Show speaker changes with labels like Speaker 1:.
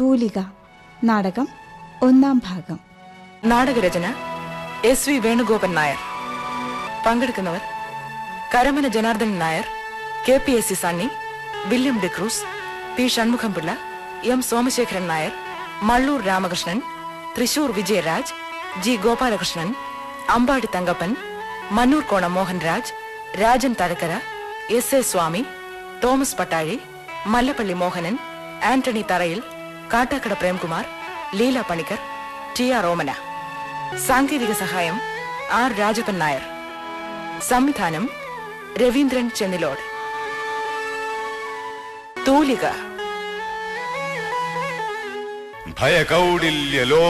Speaker 1: തൂലിക നാടകം ഒന്നാം ഭാഗം
Speaker 2: നാടകരചന എസ് വി വേണുഗോപൻ നായർ പങ്കെടുക്കുന്നവർ Karamana Janardanan Nair K P S C Sunny William D'Cruz P Shanmughampillai M Somasekharan Nair Malloor Ramakrishnan Thrissur Vijayaraj G Gopalakrishnan Ambadi Thankappan Mannoor Konam Mohanraj Rajan Thazhakkara S A Swami Thomas Pattazhi Mallappally Mohanan Antony Tharayil Kattakada Premkumar Leela Panicker T R Omana സാങ്കേതിക സഹായം ആർ രാജപ്പൻ നായർ സംവിധാനം രവീന്ദ്രൻ ചെന്നിലോട് തൂലിക
Speaker 3: ഭയകൗടില്യ